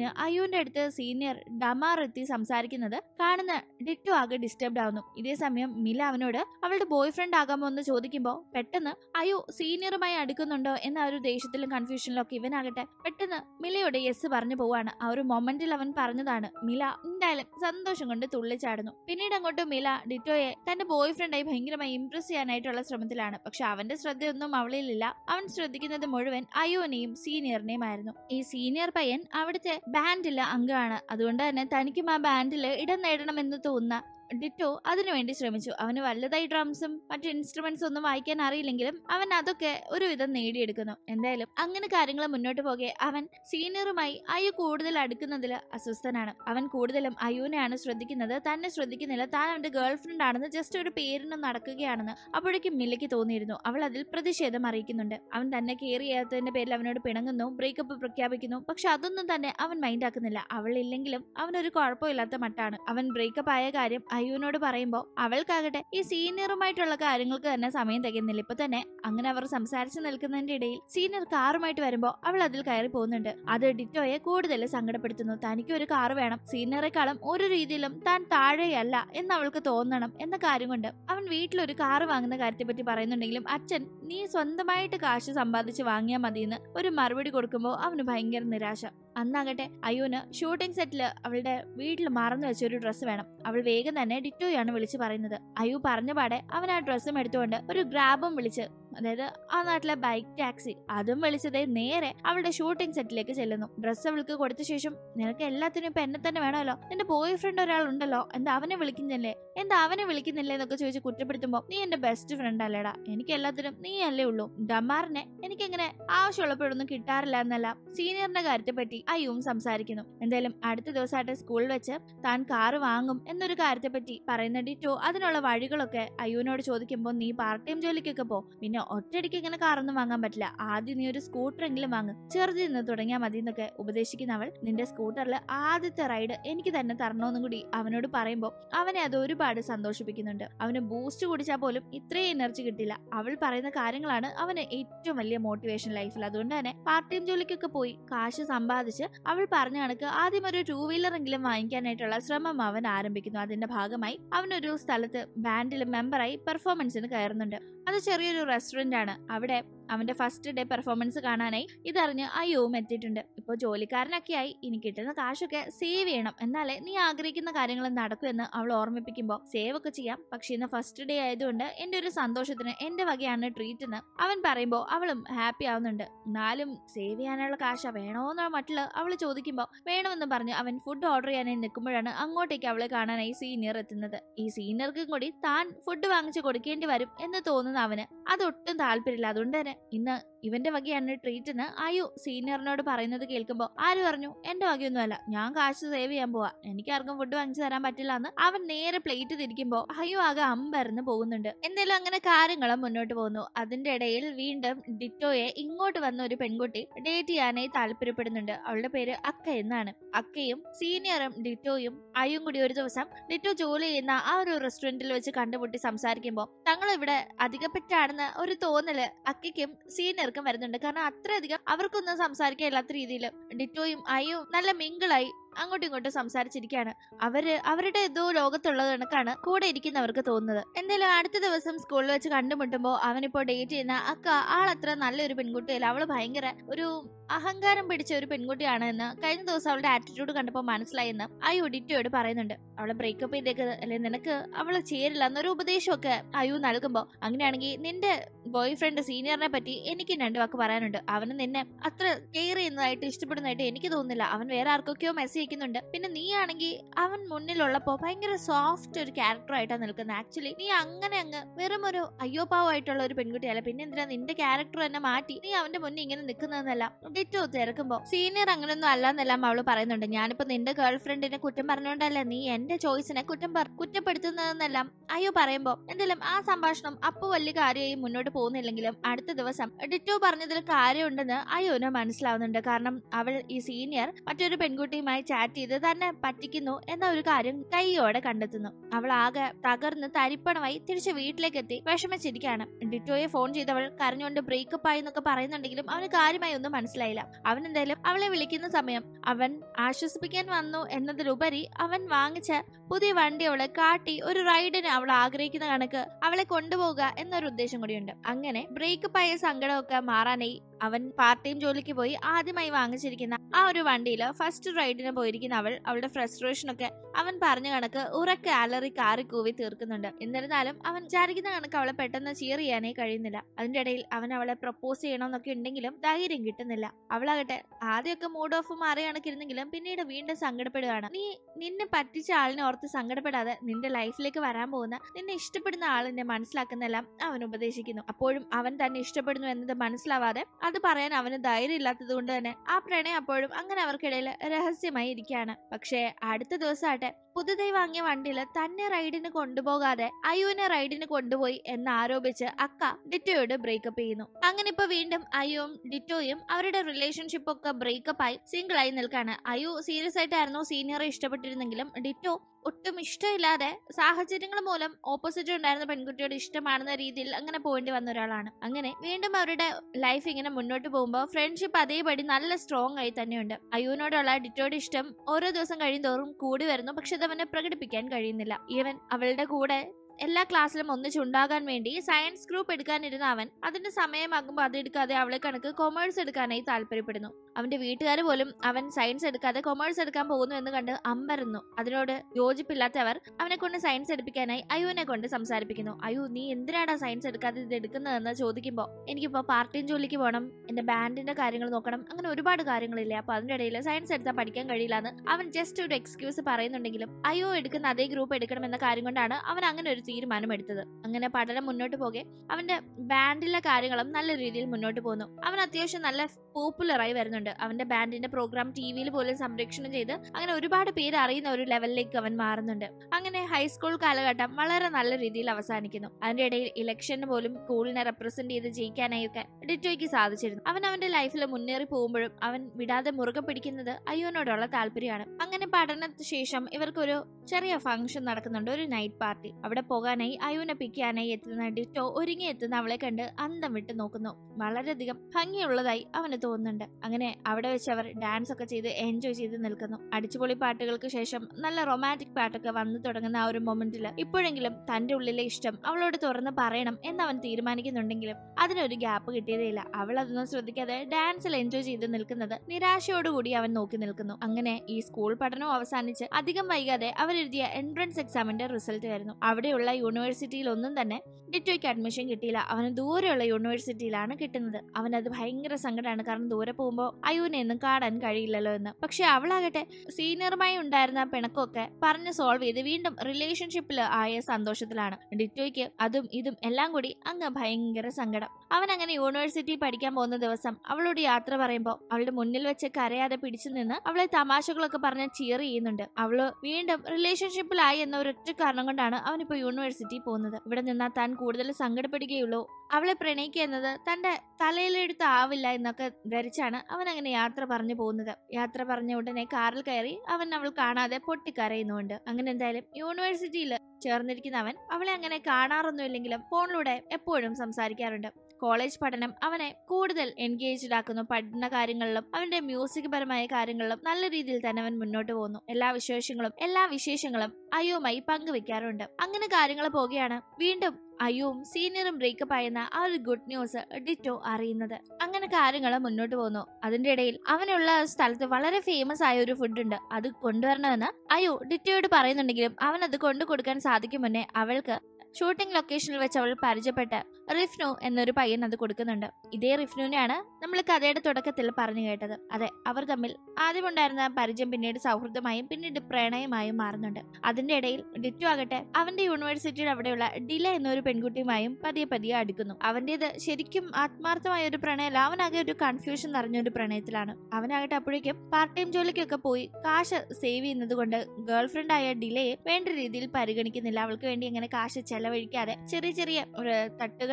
പറഞ്ഞ് അയ്യൂന്റെ അടുത്ത് സീനിയർ ഡമാർ എത്തി സംസാരിക്കുന്നത് കാണുന്ന ഡിറ്റോ ആകെ ഡിസ്റ്റർബ്ഡ് ആവുന്നു ഇതേ സമയം മില അവനോട് അവളുടെ ബോയ് ഫ്രണ്ട് ആകാമോ എന്ന് ചോദിക്കുമ്പോൾ പെട്ടെന്ന് അയ്യോ സീനിയറുമായി അടുക്കുന്നുണ്ടോ എന്ന ആ ഒരു ദേഷ്യത്തിലും കൺഫ്യൂഷനിലും ഒക്കെ ഇവനാകട്ടെ പെട്ടെന്ന് മിലയോട് യെസ് പറഞ്ഞു പോവാണ് ആ ഒരു മൊമെന്റിൽ അവൻ പറഞ്ഞതാണ് മില എന്തായാലും സന്തോഷം കൊണ്ട് തുള്ളിച്ചാടുന്നു പിന്നീട് അങ്ങോട്ട് മില ഡിറ്റോയെ തന്റെ ബോയ് ഫ്രണ്ടായി ഭയങ്കരമായി ഇംപ്രസ് ചെയ്യാനായിട്ടുള്ള ശ്രമത്തിലാണ് പക്ഷെ അവന്റെ ശ്രദ്ധയൊന്നും അവളിലില്ല അവൻ ശ്രദ്ധിക്കുന്നത് മുഴുവൻ അയോനെയും സീനിയറിനെയും ആയിരുന്നു ഈ സീനിയർ പയ്യൻ അവിടുത്തെ ബാൻഡിലെ അംഗമാണ് അതുകൊണ്ട് തന്നെ തനിക്കും ആ ബാൻഡിൽ ഇടം നേടണമെന്ന് തോന്നുന്ന ഡിറ്റോ അതിനുവേണ്ടി ശ്രമിച്ചു അവന് വലുതായി ഡ്രംസും മറ്റു ഇൻസ്ട്രുമെന്റ്സ് ഒന്നും വായിക്കാൻ അറിയില്ലെങ്കിലും അവൻ അതൊക്കെ ഒരുവിധം നേടിയെടുക്കുന്നു എന്തായാലും അങ്ങനെ കാര്യങ്ങൾ മുന്നോട്ട് പോകെ അവൻ സീനിയറുമായി അയ്യു കൂടുതൽ അടുക്കുന്നതിൽ അസ്വസ്ഥനാണ് അവൻ കൂടുതലും അയ്യൂനെയാണ് ശ്രദ്ധിക്കുന്നത് തന്നെ ശ്രദ്ധിക്കുന്നില്ല താൻ അവന്റെ ഗേൾ ഫ്രണ്ട് ആണെന്ന് ജസ്റ്റ് ഒരു പേരിന് നടക്കുകയാണെന്ന് അപ്പോഴേക്കും മില്ലയ്ക്ക് തോന്നിയിരുന്നു അവൾ അതിൽ പ്രതിഷേധം അറിയിക്കുന്നുണ്ട് അവൻ തന്നെ കെയർ ചെയ്യാത്തതിന്റെ പേരിൽ അവനോട് പിണങ്ങുന്നു ബ്രേക്കപ്പ് പ്രഖ്യാപിക്കുന്നു പക്ഷെ അതൊന്നും തന്നെ അവൻ മൈൻഡ് ആക്കുന്നില്ല അവൾ ഇല്ലെങ്കിലും അവനൊരു കുഴപ്പമില്ലാത്ത മട്ടാണ് അവൻ ബ്രേക്കപ്പ് ആയ കാര്യം അയ്യൂനോട് പറയുമ്പോൾ അവൾക്കാകട്ടെ ഈ സീനിയറുമായിട്ടുള്ള കാര്യങ്ങൾക്ക് തന്നെ സമയം തികയുന്നില്ല ഇപ്പൊ തന്നെ അങ്ങനെ അവർ സംസാരിച്ചു നിൽക്കുന്നതിന്റെ ഇടയിൽ സീനിയർ കാറുമായിട്ട് വരുമ്പോൾ അവൾ അതിൽ കയറി പോകുന്നുണ്ട് അത് ഡിറ്റോയെ കൂടുതൽ സങ്കടപ്പെടുത്തുന്നു തനിക്ക് ഒരു കാർ വേണം സീനിയറെക്കാളും ഒരു രീതിയിലും താൻ താഴെയല്ല എന്ന് അവൾക്ക് തോന്നണം എന്ന കാര്യം കൊണ്ട് അവൻ വീട്ടിലൊരു കാർ വാങ്ങുന്ന കാര്യത്തെപ്പറ്റി പറയുന്നുണ്ടെങ്കിലും അച്ഛൻ നീ സ്വന്തമായിട്ട് കാശ് സമ്പാദിച്ച് വാങ്ങിയാൽ മതിയെന്ന് ഒരു മറുപടി കൊടുക്കുമ്പോൾ അവന് ഭയങ്കര നിരാശ അന്നാകട്ടെ അയ്യൂന് ഷൂട്ടിംഗ് സെറ്റില് അവളുടെ വീട്ടിൽ മറന്നു വെച്ച ഒരു ഡ്രസ്സ് വേണം അവൾ വേഗം തന്നെ ഡിറ്റോയാണ് വിളിച്ചു പറയുന്നത് അയ്യു പറഞ്ഞ പാടെ അവൻ ആ ഡ്രസ്സും എടുത്തുകൊണ്ട് ഒരു ഗ്രാബും വിളിച്ച് അതായത് ആ നാട്ടിലെ ബൈക്ക് ടാക്സി അതും വിളിച്ചതേ നേരെ അവളുടെ ഷൂട്ടിംഗ് സെറ്റിലേക്ക് ചെല്ലുന്നു ഡ്രസ്സ് അവൾക്ക് കൊടുത്ത ശേഷം നിനക്ക് എല്ലാത്തിനും ഇപ്പൊ എന്നെ തന്നെ വേണമല്ലോ നിന്റെ ബോയ് ഫ്രണ്ട് ഒരാൾ ഉണ്ടല്ലോ എന്താ അവനെ വിളിക്കുന്നില്ലേ എന്താ അവനെ വിളിക്കുന്നില്ലേ എന്നൊക്കെ ചോദിച്ച് കുറ്റപ്പെടുത്തുമ്പോ നീ എന്റെ ബെസ്റ്റ് ഫ്രണ്ട് അല്ലേടാ എനിക്ക് എല്ലാത്തിനും നീ അല്ലേ ഉള്ളൂ ഡമാറിനെ എനിക്കെങ്ങനെ ആവശ്യമുള്ളപ്പോഴൊന്നും കിട്ടാറില്ല എന്നല്ല സീനിയറിന്റെ കാര്യത്തെ പറ്റി അയ്യും സംസാരിക്കുന്നു എന്തായാലും അടുത്ത ദിവസമായിട്ട് സ്കൂളിൽ വെച്ച് താൻ കാറ് വാങ്ങും എന്നൊരു കാര്യത്തെ പറ്റി പറയുന്ന ഡിറ്റോ അതിനുള്ള വഴികളൊക്കെ അയ്യൂനോട് ചോദിക്കുമ്പോൾ നീ പാർട്ട് ടൈം ജോലിക്കൊക്കെ പോ പിന്നെ ഒറ്റയടിക്ക് ഇങ്ങനെ കാറൊന്നും വാങ്ങാൻ പറ്റില്ല ആദ്യം നീ ഒരു സ്കൂട്ടറെങ്കിലും വാങ്ങ് ചെറുതിൽ നിന്ന് തുടങ്ങിയാൽ മതി എന്നൊക്കെ ഉപദേശിക്കുന്നവൾ നിന്റെ സ്കൂട്ടറിൽ ആദ്യത്തെ റൈഡ് എനിക്ക് തന്നെ തരണമെന്നും കൂടി അവനോട് പറയുമ്പോൾ അവനെ അത് ഒരുപാട് സന്തോഷിപ്പിക്കുന്നുണ്ട് അവന് ബൂസ്റ്റ് കുടിച്ചാൽ പോലും ഇത്രയും എനർജി കിട്ടില്ല അവൾ പറയുന്ന കാര്യങ്ങളാണ് അവന് ഏറ്റവും വലിയ മോട്ടിവേഷൻ ലൈഫിൽ അതുകൊണ്ട് തന്നെ പാർട്ട് ടൈം ജോലിക്കൊക്കെ പോയി കാശ് സമ്പാദിച്ച് അവൾ പറഞ്ഞ കണക്ക് ആദ്യം ഒരു ടൂ വീലറെങ്കിലും വാങ്ങിക്കാനായിട്ടുള്ള ശ്രമം അവൻ ആരംഭിക്കുന്നു അതിന്റെ ഭാഗമായി അവനൊരു സ്ഥലത്ത് ബാൻഡിൽ മെമ്പറായി പെർഫോമൻസിന് കയറുന്നുണ്ട് അത് ചെറിയൊരു റെസ്റ്റോറന്റ് ആണ് അവിടെ അവന്റെ ഫസ്റ്റ് ഡേ പെർഫോമൻസ് കാണാനായി ഇതറിഞ്ഞ് അയ്യവും എത്തിയിട്ടുണ്ട് ഇപ്പോൾ ജോലിക്കാരനൊക്കെയായി ഇനി കിട്ടുന്ന കാശൊക്കെ സേവ് ചെയ്യണം എന്നാലേ നീ ആഗ്രഹിക്കുന്ന കാര്യങ്ങൾ നടക്കൂ എന്ന് അവൾ ഓർമ്മിപ്പിക്കുമ്പോൾ സേവ് ഒക്കെ ചെയ്യാം പക്ഷെ ഇന്ന് ഫസ്റ്റ് ഡേ ആയതുകൊണ്ട് എന്റെ ഒരു സന്തോഷത്തിന് എന്റെ വകയാണ് ട്രീറ്റ് എന്ന് അവൻ പറയുമ്പോൾ അവളും ഹാപ്പി ആവുന്നുണ്ട് എന്നാലും സേവ് ചെയ്യാനുള്ള കാശ വേണോന്ന് മറ്റുള്ള അവൾ ചോദിക്കുമ്പോൾ വേണമെന്ന് പറഞ്ഞ് അവൻ ഫുഡ് ഓർഡർ ചെയ്യാനായി നിൽക്കുമ്പോഴാണ് അങ്ങോട്ടേക്ക് അവളെ കാണാനായി സീനിയർ എത്തുന്നത് ഈ സീനിയർക്കും കൂടി താൻ ഫുഡ് വാങ്ങിച്ചു കൊടുക്കേണ്ടി വരും എന്ന് തോന്നുന്ന അവന് അതൊട്ടും താല്പര്യമില്ല അതുകൊണ്ട് തന്നെ ഇന്ന് ഇവന്റെ വകയാണ് ട്രീറ്റ് എന്ന് ആയു സീനിയറിനോട് പറയുന്നത് കേൾക്കുമ്പോൾ ആര് പറഞ്ഞു എന്റെ വകയൊന്നുമല്ല ഞാൻ കാശ് സേവ് ചെയ്യാൻ പോവാ എനിക്ക് ആർക്കും ഫുഡ് വാങ്ങിച്ചു തരാൻ പറ്റില്ല എന്ന് അവൻ നേരെ പ്ലേറ്റ് തിരിക്കുമ്പോൾ അയ്യോ ആകെ അമ്പരന്ന് പോകുന്നുണ്ട് എന്തായാലും അങ്ങനെ കാര്യങ്ങൾ മുന്നോട്ട് പോകുന്നു അതിന്റെ ഇടയിൽ വീണ്ടും ഡിറ്റോയെ ഇങ്ങോട്ട് വന്ന ഒരു പെൺകുട്ടി ഡേറ്റ് ചെയ്യാനായി താല്പര്യപ്പെടുന്നുണ്ട് അവളുടെ പേര് അക്ക എന്നാണ് അക്കയും സീനിയറും ഡിറ്റോയും അയ്യും കൂടി ഒരു ദിവസം ഡിറ്റോ ജോലി ചെയ്യുന്ന ആ ഒരു റെസ്റ്റോറന്റിൽ വെച്ച് കണ്ടുമുട്ടി സംസാരിക്കുമ്പോൾ തങ്ങൾ ഇവിടെ അധികപ്പെട്ടാണെന്ന് ഒരു തോന്നല് അക്കയ്ക്കും സീനിയർക്കും വരുന്നുണ്ട് കാരണം അത്രയധികം അവർക്കൊന്നും സംസാരിക്കാൻ ഇല്ലാത്ത രീതിയിൽ ഡിറ്റോയും അയ്യും നല്ല മിങ്കിളായി അങ്ങോട്ടും ഇങ്ങോട്ടും സംസാരിച്ചിരിക്കുകയാണ് അവര് അവരുടെ ഏതോ ലോകത്തുള്ളത് കണക്കാണ് കൂടെ ഇരിക്കുന്നവർക്ക് തോന്നുന്നത് എന്തായാലും അടുത്ത ദിവസം സ്കൂളിൽ വെച്ച് കണ്ടുമുട്ടുമ്പോൾ അവനിപ്പോ ഡേറ്റ് ചെയ്യുന്ന അക്ക ആളത്ര നല്ലൊരു പെൺകുട്ടിയല്ല അവള് ഭയങ്കര ഒരു അഹങ്കാരം പിടിച്ച ഒരു പെൺകുട്ടിയാണ് എന്ന് കഴിഞ്ഞ ദിവസം അവളുടെ ആറ്റിറ്റ്യൂഡ് കണ്ടപ്പോൾ മനസ്സിലായെന്ന് അയ്യോ ഡിറ്റോയോട് പറയുന്നുണ്ട് അവളെ ബ്രേക്കപ്പ് ചെയ്തേക്ക് അല്ലെ നിനക്ക് അവളെ ചേരില്ല എന്നൊരു ഉപദേശമൊക്കെ അയ്യോ നൽകുമ്പോൾ അങ്ങനെയാണെങ്കിൽ നിന്റെ ബോയ് ഫ്രണ്ട് സീനിയറിനെ പറ്റി എനിക്ക് രണ്ട് വാക്ക് പറയാനുണ്ട് അവന് നിന്നെ അത്ര കെയർ ചെയ്യുന്നതായിട്ട് ഇഷ്ടപ്പെടുന്നതായിട്ട് എനിക്ക് തോന്നുന്നില്ല അവൻ വേറെ ആർക്കൊക്കെയോ മെസ്സേജ് അയക്കുന്നുണ്ട് പിന്നെ നീ ആണെങ്കിൽ അവൻ മുന്നിലുള്ളപ്പോ ഭയങ്കര സോഫ്റ്റ് ഒരു ക്യാരക്ടർ ആയിട്ടാണ് നിൽക്കുന്നത് ആക്ച്വലി നീ അങ്ങനെ അങ്ങ് വെറും ഒരു അയ്യോ പാവമായിട്ടുള്ള ഒരു പെൺകുട്ടിയല്ല പിന്നെ എന്തിനാ നിന്റെ ക്യാരക്ടർ തന്നെ മാറ്റി നീ അവന്റെ മുന്നിൽ ഇങ്ങനെ നിൽക്കുന്നതെന്നല്ല ഡിറ്റോ തിരക്കുമ്പോ സീനിയർ അങ്ങനെയൊന്നും അല്ലാന്നെല്ലാം അവള് പറയുന്നുണ്ട് ഞാനിപ്പോ നിന്റെ ഗേൾ ഫ്രണ്ടിനെ കുറ്റം പറഞ്ഞുകൊണ്ടല്ല നീ എന്റെ ചോയ്സിനെ കുറ്റം പറ- കുറ്റപ്പെടുത്തുന്നതെന്നെല്ലാം അയ്യോ പറയുമ്പോ എന്തായാലും ആ സംഭാഷണം അപ്പൊ വലിയ കാര്യമായി മുന്നോട്ട് പോകുന്നില്ലെങ്കിലും അടുത്ത ദിവസം ഡിറ്റോ പറഞ്ഞതിൽ കാര്യമുണ്ടെന്ന് അയ്യോന് മനസ്സിലാവുന്നുണ്ട് കാരണം അവൾ ഈ സീനിയർ മറ്റൊരു പെൺകുട്ടിയുമായി ചാറ്റ് ചെയ്ത് തന്നെ പറ്റിക്കുന്നു എന്ന ഒരു കാര്യം കൈയോടെ കണ്ടെത്തുന്നു അവൾ ആകെ തകർന്ന് തരിപ്പണമായി തിരിച്ച് വീട്ടിലേക്ക് എത്തി വിഷമിച്ചിരിക്കുകയാണ് ഡിറ്റോയെ ഫോൺ ചെയ്തവൾ കരഞ്ഞുകൊണ്ട് ബ്രേക്കപ്പ് ആയി എന്നൊക്കെ പറയുന്നുണ്ടെങ്കിലും അവന് കാര്യമായി ഒന്നും മനസ്സിലായില്ല അവൻ എന്തായാലും അവളെ വിളിക്കുന്ന സമയം അവൻ ആശ്വസിപ്പിക്കാൻ വന്നു എന്നതിലുപരി അവൻ വാങ്ങിച്ച പുതിയ വണ്ടി അവളെ കാട്ടി ഒരു റൈഡിന് അവൾ ആഗ്രഹിക്കുന്ന കണക്ക് അവളെ കൊണ്ടുപോകുക എന്നൊരു ഉദ്ദേശം കൂടിയുണ്ട് അങ്ങനെ ബ്രേക്കപ്പ് ആയ സങ്കടമൊക്കെ മാറാനായി അവൻ പാർട്ട് ടൈം ജോലിക്ക് പോയി ആദ്യമായി വാങ്ങിച്ചിരിക്കുന്ന ആ ഒരു വണ്ടിയിൽ ഫസ്റ്റ് റൈഡിന് പോയിരിക്കുന്ന അവൾ അവളുടെ ഫ്രസ്ട്രേഷൻ ഒക്കെ അവൻ പറഞ്ഞ കണക്ക് ഉറക്കെ അലറി കാറി കൂവി തീർക്കുന്നുണ്ട് എന്നിരുന്നാലും അവൻ വിചാരിക്കുന്ന കണക്ക് അവളെ പെട്ടെന്ന് ചീർ ചെയ്യാനേ കഴിയുന്നില്ല അതിന്റെ ഇടയിൽ അവൻ അവളെ പ്രപ്പോസ് ചെയ്യണമെന്നൊക്കെ ഉണ്ടെങ്കിലും ധൈര്യം കിട്ടുന്നില്ല അവളാകട്ടെ ആദ്യമൊക്കെ മൂഡ് ഓഫ് മാറി കണക്കിരുന്നെങ്കിലും പിന്നീട് വീണ്ടും സങ്കടപ്പെടുകയാണ് നീ നിന്നെ പറ്റിച്ച ആളിനെ ഓർത്ത് സങ്കടപ്പെടാതെ നിന്റെ ലൈഫിലേക്ക് വരാൻ പോകുന്ന നിന്നെ ഇഷ്ടപ്പെടുന്ന ആളിനെ മനസ്സിലാക്കുന്നെല്ലാം അവൻ ഉപദേശിക്കുന്നു അപ്പോഴും അവൻ തന്നെ ഇഷ്ടപ്പെടുന്നു എന്നത് മനസ്സിലാവാതെ അത് പറയാൻ അവന് ധൈര്യം ഇല്ലാത്തത് കൊണ്ട് തന്നെ ആ പ്രണയം അപ്പോഴും അങ്ങനെ അവർക്കിടയിൽ രഹസ്യമായി ഇരിക്കുകയാണ് പക്ഷേ അടുത്ത ദിവസമാട്ടെ പുതുതായി വാങ്ങിയ വണ്ടിയിൽ തന്നെ റൈഡിന് കൊണ്ടുപോകാതെ അയ്യുവിനെ റൈഡിന് കൊണ്ടുപോയി എന്ന് ആരോപിച്ച് അക്ക ഡിറ്റോയോട് ബ്രേക്കപ്പ് ചെയ്യുന്നു അങ്ങനെ ഇപ്പൊ വീണ്ടും അയ്യുവും ഡിറ്റോയും അവരുടെ റിലേഷൻഷിപ്പ് ഒക്കെ ബ്രേക്കപ്പ് ആയി സിംഗിൾ ആയി നിൽക്കാണ് അയ്യു സീരിയസ് ആയിട്ടായിരുന്നു സീനിയറെ ഇഷ്ടപ്പെട്ടിരുന്നെങ്കിലും ഡിറ്റോ ഒട്ടും ഇഷ്ടമില്ലാതെ സാഹചര്യങ്ങൾ മൂലം ഓപ്പോസിറ്റ് ഉണ്ടായിരുന്ന പെൺകുട്ടിയോട് ഇഷ്ടമാണെന്ന രീതിയിൽ അങ്ങനെ പോകേണ്ടി വന്ന ഒരാളാണ് അങ്ങനെ വീണ്ടും അവരുടെ ലൈഫ് ഇങ്ങനെ മുന്നോട്ട് പോകുമ്പോൾ ഫ്രണ്ട്ഷിപ്പ് അതേപടി നല്ല സ്ട്രോങ് ആയി തന്നെയുണ്ട് അയ്യൂനോടുള്ള ഡിറ്റോയുടെ ഇഷ്ടം ഓരോ ദിവസം കഴിയുന്തോറും കൂടി വരുന്നു പക്ഷെ അത് അവന് പ്രകടിപ്പിക്കാൻ കഴിയുന്നില്ല ഈവൻ അവളുടെ കൂടെ എല്ലാ ക്ലാസ്സിലും ഒന്നിച്ചുണ്ടാകാൻ വേണ്ടി സയൻസ് ഗ്രൂപ്പ് എടുക്കാനിരുന്ന അവൻ അതിന്റെ സമയമാകുമ്പോൾ അത് എടുക്കാതെ അവളെ കണക്ക് കൊമേഴ്സ് എടുക്കാനായി താല്പര്യപ്പെടുന്നു അവന്റെ വീട്ടുകാർ പോലും അവൻ സയൻസ് എടുക്കാതെ കൊമേഴ്സ് എടുക്കാൻ പോകുന്നു എന്ന് കണ്ട് അമ്പരന്നു അതിനോട് യോജിപ്പില്ലാത്തവർ അവനെ കൊണ്ട് സയൻസ് എടുപ്പിക്കാനായി അയ്യുവിനെ കൊണ്ട് സംസാരിപ്പിക്കുന്നു അയ്യോ നീ എന്തിനാടാ സയൻസ് എടുക്കാതെ ഇത് എടുക്കുന്നതെന്ന് ചോദിക്കുമ്പോൾ എനിക്കിപ്പോ പാർട്ട് ടൈം ജോലിക്ക് പോകണം എന്റെ ബാൻഡിന്റെ കാര്യങ്ങൾ നോക്കണം അങ്ങനെ ഒരുപാട് കാര്യങ്ങളില്ലേ അപ്പൊ അതിന്റെ ഇടയിൽ സയൻസ് എടുത്താൽ പഠിക്കാൻ കഴിയില്ല എന്ന് അവൻ ജസ്റ്റ് ഒരു എക്സ്ക്യൂസ് പറയുന്നുണ്ടെങ്കിലും അയ്യോ എടുക്കുന്ന അതേ ഗ്രൂപ്പ് എടുക്കണം എന്ന കാര്യം കൊണ്ടാണ് അവൻ അങ്ങനെ ഒരു തീരുമാനം എടുത്തത് അങ്ങനെ പഠനം മുന്നോട്ട് പോകെ അവന്റെ ബാൻഡിലെ കാര്യങ്ങളും നല്ല രീതിയിൽ മുന്നോട്ട് പോകുന്നു അവൻ അത്യാവശ്യം നല്ല പോപ്പുലറായി വരുന്നുണ്ട് അവന്റെ ബാൻഡിന്റെ പ്രോഗ്രാം ടി വിയിൽ പോലും സംരക്ഷണം ചെയ്ത് അങ്ങനെ ഒരുപാട് പേര് അറിയുന്ന ഒരു ലെവലിലേക്ക് അവൻ മാറുന്നുണ്ട് അങ്ങനെ ഹൈസ്കൂൾ കാലഘട്ടം വളരെ നല്ല രീതിയിൽ അവസാനിക്കുന്നു അതിന്റെ ഇടയിൽ ഇലക്ഷന് പോലും സ്കൂളിനെ റെപ്രസെന്റ് ചെയ്ത് ജയിക്കാനായി ഒക്കെ ഡിറ്റോയ്ക്ക് സാധിച്ചിരുന്നു അവൻ അവന്റെ ലൈഫിൽ മുന്നേറി പോകുമ്പോഴും അവൻ വിടാതെ മുറുകെ പിടിക്കുന്നത് അയ്യോനോടുള്ള താല്പര്യമാണ് അങ്ങനെ പഠനത്തിന് ശേഷം ഇവർക്കൊരു ചെറിയ ഫംഗ്ഷൻ നടക്കുന്നുണ്ട് ഒരു നൈറ്റ് പാർട്ടി അവിടെ പോകാനായി അയ്യോനെ പിക്ക് ചെയ്യാനായി എത്തുന്ന ഡിറ്റോ ഒരുങ്ങി എത്തുന്ന അവളെ കണ്ട് അന്തം വിട്ട് നോക്കുന്നു വളരെയധികം ഭംഗിയുള്ളതായി അവന് തോന്നുന്നുണ്ട് അങ്ങനെ അവിടെ വെച്ച് അവർ ഡാൻസ് ഒക്കെ ചെയ്ത് എൻജോയ് ചെയ്ത് നിൽക്കുന്നു അടിച്ചുപൊളി പാട്ടുകൾക്ക് ശേഷം നല്ല റൊമാൻറ്റിക് പാട്ടൊക്കെ വന്നു തുടങ്ങുന്ന ആ ഒരു മൊമെന്റിൽ ഇപ്പോഴെങ്കിലും തന്റെ ഉള്ളിലെ ഇഷ്ടം അവളോട് തുറന്ന് പറയണം എന്ന് അവൻ തീരുമാനിക്കുന്നുണ്ടെങ്കിലും അതിനൊരു ഗ്യാപ്പ് കിട്ടിയതേയില്ല അവൾ അതൊന്നും ശ്രദ്ധിക്കാതെ ഡാൻസിൽ എൻജോയ് ചെയ്ത് നിൽക്കുന്നത് നിരാശയോടുകൂടി അവൻ നോക്കി നിൽക്കുന്നു അങ്ങനെ ഈ സ്കൂൾ പഠനവും അവസാനിച്ച് അധികം വൈകാതെ അവരെഴുതിയ എൻട്രൻസ് എക്സാമിന്റെ റിസൾട്ട് വരുന്നു അവിടെയുള്ള യൂണിവേഴ്സിറ്റിയിൽ ഒന്നും തന്നെ ഡിറ്റോയ്ക്ക് അഡ്മിഷൻ കിട്ടിയില്ല അവന് ദൂരെയുള്ള യൂണിവേഴ്സിറ്റിയിലാണ് കിട്ടുന്നത് അവനത് ഭയങ്കര സങ്കടമാണ് കാരണം ദൂരെ പോകുമ്പോൾ അയ്യൂനെ ഒന്നും കാണാൻ കഴിയില്ലല്ലോ എന്ന് പക്ഷെ അവളാകട്ടെ സീനിയറുമായി ഉണ്ടായിരുന്ന പിണക്കമൊക്കെ പറഞ്ഞ് സോൾവ് ചെയ്ത് വീണ്ടും റിലേഷൻഷിപ്പിൽ ആയ സന്തോഷത്തിലാണ് ഡിറ്റോയ്ക്ക് അതും ഇതും എല്ലാം കൂടി അങ്ങ് ഭയങ്കര സങ്കടം അവൻ അങ്ങനെ യൂണിവേഴ്സിറ്റി പഠിക്കാൻ പോകുന്ന ദിവസം അവളോട് യാത്ര പറയുമ്പോൾ അവളുടെ മുന്നിൽ വെച്ച് കരയാതെ പിടിച്ചു നിന്ന് അവളെ തമാശകളൊക്കെ പറഞ്ഞ് ചിയർ ചെയ്യുന്നുണ്ട് അവള് വീണ്ടും റിലേഷൻഷിപ്പിലായി എന്ന ഒരൊറ്റ കാരണം കൊണ്ടാണ് അവനിപ്പോ യൂണിവേഴ്സിറ്റി പോകുന്നത് ഇവിടെ നിന്നാൽ താൻ കൂടുതൽ സങ്കടപ്പെടുകയുള്ളൂ അവളെ പ്രണയിക്കുക എന്നത് തന്റെ തലയിലെടുത്ത് ആവില്ല എന്നൊക്കെ ധരിച്ചാണ് അവൻ അങ്ങനെ യാത്ര പറഞ്ഞു പോകുന്നത് യാത്ര പറഞ്ഞ ഉടനെ കാറിൽ കയറി അവൻ അവൾ കാണാതെ പൊട്ടിക്കരയുന്നുണ്ട് അങ്ങനെ എന്തായാലും യൂണിവേഴ്സിറ്റിയിൽ ചേർന്നിരിക്കുന്ന അവൻ അവളെ അങ്ങനെ കാണാറൊന്നുമില്ലെങ്കിലും ഫോണിലൂടെ എപ്പോഴും സംസാരിക്കാറുണ്ട് കോളേജ് പഠനം അവനെ കൂടുതൽ എൻഗേജ്ഡ് ആക്കുന്നു പഠന കാര്യങ്ങളിലും അവന്റെ മ്യൂസിക് പരമായ കാര്യങ്ങളിലും നല്ല രീതിയിൽ തന്നെ അവൻ മുന്നോട്ട് പോകുന്നു എല്ലാ വിശേഷങ്ങളും എല്ലാ വിശേഷങ്ങളും അയ്യോമായി പങ്കുവെക്കാറുണ്ട് അങ്ങനെ കാര്യങ്ങൾ പോകുകയാണ് വീണ്ടും അയ്യോവും സീനിയറും ബ്രേക്കപ്പ് ആയെന്ന ആ ഒരു ഗുഡ് ന്യൂസ് ഡിറ്റോ അറിയുന്നത് അങ്ങനെ കാര്യങ്ങൾ മുന്നോട്ട് പോകുന്നു അതിന്റെ ഇടയിൽ അവനുള്ള സ്ഥലത്ത് വളരെ ഫേമസ് ആയ ഒരു ഫുഡ് ഉണ്ട് അത് കൊണ്ടുവരണമെന്ന് അയ്യോ ഡിറ്റോയോട് പറയുന്നുണ്ടെങ്കിലും അവൻ അത് കൊണ്ടു കൊടുക്കാൻ സാധിക്കും മുന്നേ അവൾക്ക് ഷൂട്ടിംഗ് ലൊക്കേഷനിൽ വെച്ച് അവൾ പരിചയപ്പെട്ട റിഫ്നു എന്നൊരു പയ്യൻ അത് കൊടുക്കുന്നുണ്ട് ഇതേ റിഫ്നുവിനെയാണ് നമ്മൾ കഥയുടെ തുടക്കത്തിൽ പറഞ്ഞു കേട്ടത് അതെ അവർ തമ്മിൽ ആദ്യമുണ്ടായിരുന്ന പരിചയം പിന്നീട് സൗഹൃദമായും പിന്നീട് പ്രണയമായും മാറുന്നുണ്ട് അതിന്റെ ഇടയിൽ ഡിറ്റു ആകട്ടെ അവന്റെ യൂണിവേഴ്സിറ്റിയുടെ അവിടെയുള്ള ഡില എന്നൊരു പെൺകുട്ടിയുമായും പതിയെ പതിയെ അടുക്കുന്നു അവന്റേത് ശരിക്കും ആത്മാർത്ഥമായ ഒരു പ്രണയമല്ല അവനാകെ ഒരു കൺഫ്യൂഷൻ നിറഞ്ഞ ഒരു പ്രണയത്തിലാണ് അവനാകട്ടെ അപ്പോഴേക്കും പാർട്ട് ടൈം ജോലിക്കൊക്കെ പോയി കാശ് സേവ് ചെയ്യുന്നത് കൊണ്ട് ഗേൾ ഫ്രണ്ട് ആയ ഡിലയെ വേണ്ട രീതിയിൽ പരിഗണിക്കുന്നില്ല അവൾക്ക് വേണ്ടി ഇങ്ങനെ കാശ് ചെലവഴിക്കാതെ ചെറിയ ചെറിയ ഒരു തട്ടുകട